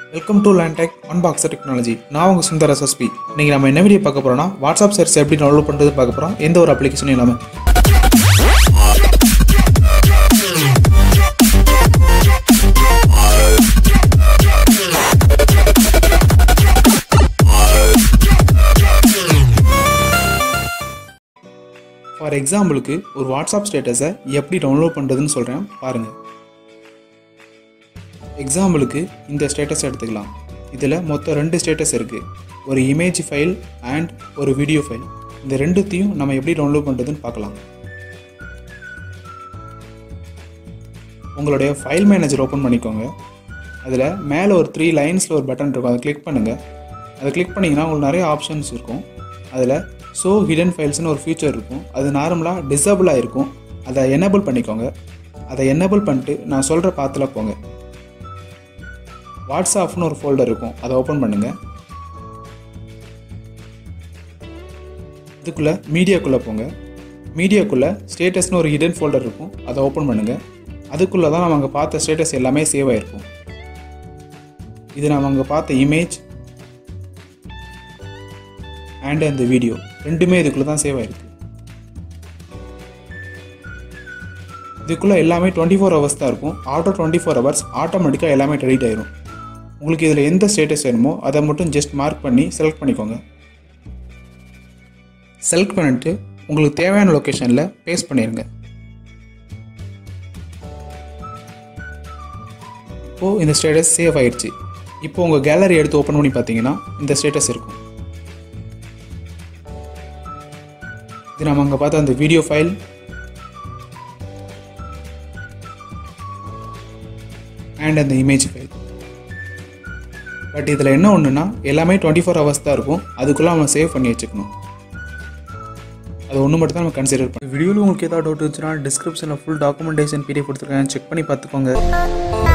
welcome to Landtech unbox technology நான் உங்கள் Sundar SSP இன்னைக்கு நம்ம என்ன வீடியோ பார்க்க போறோம்னா வாட்ஸ்அப் சர்வீஸ் எப்படி டவுன்லோட் பண்ணுறது பார்க்க போகிறோம் எந்த ஒரு அப்ளிகேஷனும் இல்லாமல் ஃபார் எக்ஸாம்பிளுக்கு ஒரு வாட்ஸ்அப் ஸ்டேட்டஸை எப்படி டவுன்லோட் பண்ணுறதுன்னு சொல்கிறேன் பாருங்கள் எக்ஸாம்பிளுக்கு இந்த ஸ்டேட்டஸ் எடுத்துக்கலாம் இதில் மொத்தம் ரெண்டு ஸ்டேட்டஸ் இருக்குது ஒரு இமேஜ் ஃபைல் அண்ட் ஒரு வீடியோ ஃபைல் இந்த ரெண்டுத்தையும் நம்ம எப்படி டவுன்லோட் பண்ணுறதுன்னு பார்க்கலாம் உங்களுடைய ஃபைல் மேனேஜர் ஓப்பன் பண்ணிக்கோங்க அதில் மேலே ஒரு த்ரீ லைன்ஸில் ஒரு பட்டன் இருக்கும் அதை கிளிக் பண்ணுங்கள் அதை கிளிக் பண்ணிங்கன்னா உங்களுக்கு நிறைய ஆப்ஷன்ஸ் இருக்கும் அதில் ஸோ ஹிடன் ஃபைல்ஸ்னு ஒரு ஃபீச்சர் இருக்கும் அது நார்மலாக டிசபிளாக இருக்கும் அதை எனேபிள் பண்ணிக்கோங்க அதை எனேபிள் பண்ணிட்டு நான் சொல்கிற பாத்தில் போங்க வாட்ஸ்அப்னு ஒரு ஃபோல்டர் இருக்கும் அதை ஓப்பன் பண்ணுங்கள் இதுக்குள்ளே மீடியாக்குள்ளே போங்க மீடியாக்குள்ளே ஸ்டேட்டஸ்னு ஒரு ஹிடன் ஃபோல்டர் இருக்கும் அதை ஓப்பன் பண்ணுங்கள் அதுக்குள்ளே தான் நம்ம அங்கே பார்த்த ஸ்டேட்டஸ் எல்லாமே சேவ் ஆகிருக்கும் இது நம்ம அங்கே பார்த்த இமேஜ் அண்ட் அந்த வீடியோ ரெண்டுமே இதுக்குள்ளே தான் சேவ் ஆகிருக்கு இதுக்குள்ளே எல்லாமே டுவெண்ட்டி ஃபோர் ஹவர்ஸ் தான் இருக்கும் ஆட்டோ டுவெண்ட்டி ஃபோர் ஹவர்ஸ் ஆட்டோமேட்டிக்காக எல்லாமே டெலிட் ஆயிரும் உங்களுக்கு இதில் எந்த ஸ்டேட்டஸ் வேணுமோ அதை மட்டும் ஜஸ்ட் மார்க் பண்ணி செலக்ட் பண்ணிக்கோங்க செலக்ட் பண்ணிட்டு உங்களுக்கு தேவையான லொக்கேஷனில் பேஸ்ட் பண்ணிடுங்க இப்போது இந்த ஸ்டேட்டஸ் சேவ் ஆயிடுச்சு இப்போ உங்கள் கேலரி எடுத்து ஓப்பன் பண்ணி பார்த்தீங்கன்னா இந்த ஸ்டேட்டஸ் இருக்கும் இது நம்ம அங்கே பார்த்த அந்த வீடியோ ஃபைல் அண்ட் அந்த இமேஜ் ஃபைல் பட் இதில் என்ன ஒன்றுனா எல்லாமே டுவெண்ட்டி ஃபோர் ஹவர்ஸ் தான் இருக்கும் அதுக்குள்ளே அவன் சேவ் பண்ணி வச்சுக்கணும் அது ஒன்று மட்டும் தான் நம்ம கன்சிடர் பண்ணி வீடியோவில் உங்களுக்கு ஏதாவது டவுட் இருந்துச்சுன்னா டிஸ்கிரிப்ஷனில் ஃபுல் டாக்குமெண்டேஷன் பிடிஎஃப் கொடுத்துருக்கேன் செக் பண்ணி பார்த்துக்கோங்க